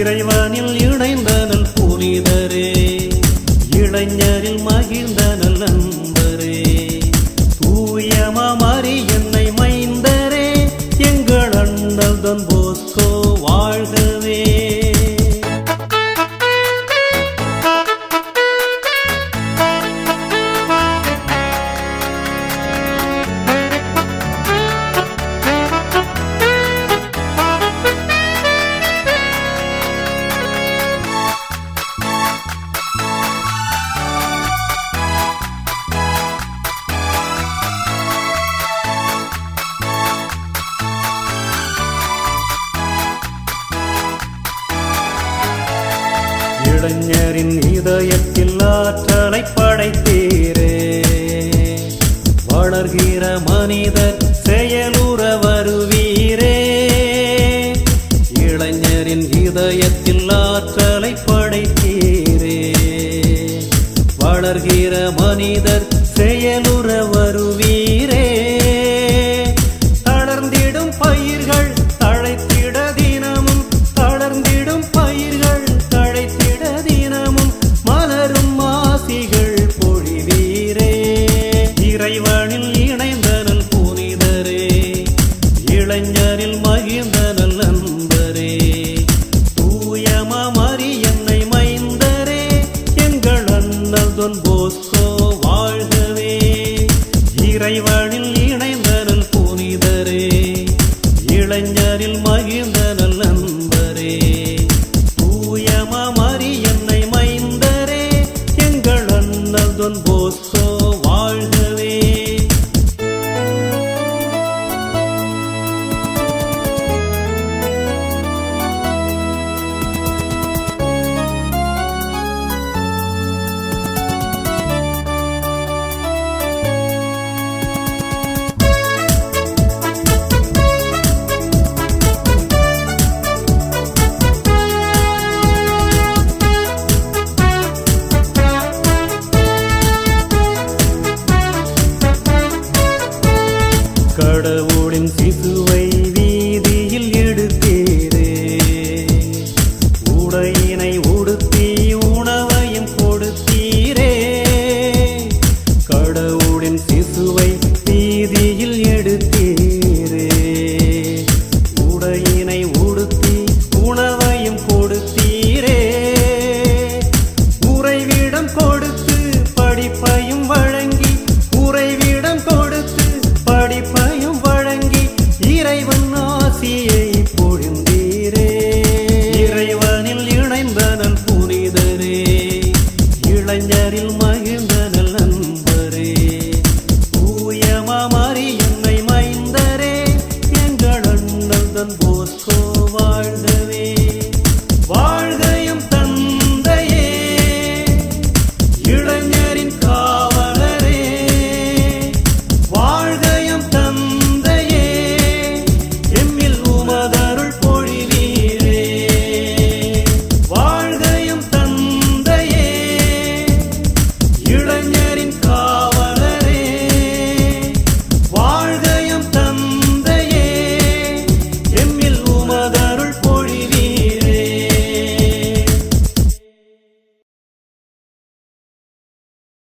இறைவனில் இணைந்தனல் புனிதரே இளைஞரில் மகிழ்ந்தனல் நண்பரே தூயமாரி என்னை மைந்தரே எங்கள் அண்ணல் தன் போஸ்கோ வாழ்கவே இளைஞரின் இதயத்தில் ஆற்றலை படைத்தீரே வளர்கிற மனிதர் செயலுற வருவீரே இளைஞரின் இதயத்தில் ஆற்றலை படைத்தீரே வளர்கிற மனிதர் செயலுற வருவீரே தளர்ந்திடும் பயிர்கள் தழைத்திட தினமும் தளர்ந்திடும் பயிர்கள் தழைத்திட தினமும் மலரும் மாசிகள் பொழிவீரே இறைவனில் இணைந்தனல் புனிதரே இளைஞரில் மகிழ்ந்தனல் நண்பரே தூயமாரி என்னை மைந்தரே எங்கள் அண்ணல் தொன் போஸ்கோ வாழ்கவே இறைவனில் இணைந்தனல் புனிதரே இளைஞரில் மகிழ்ந்தனல் நண்பரே தூயமாரி என்னை மைந்தரே எங்கள் அண்ணல் தொன் போஸ்கோ வாழ்கவே கடவுளின் சிசுவை வீதியில் எடுத்தீரே உடைய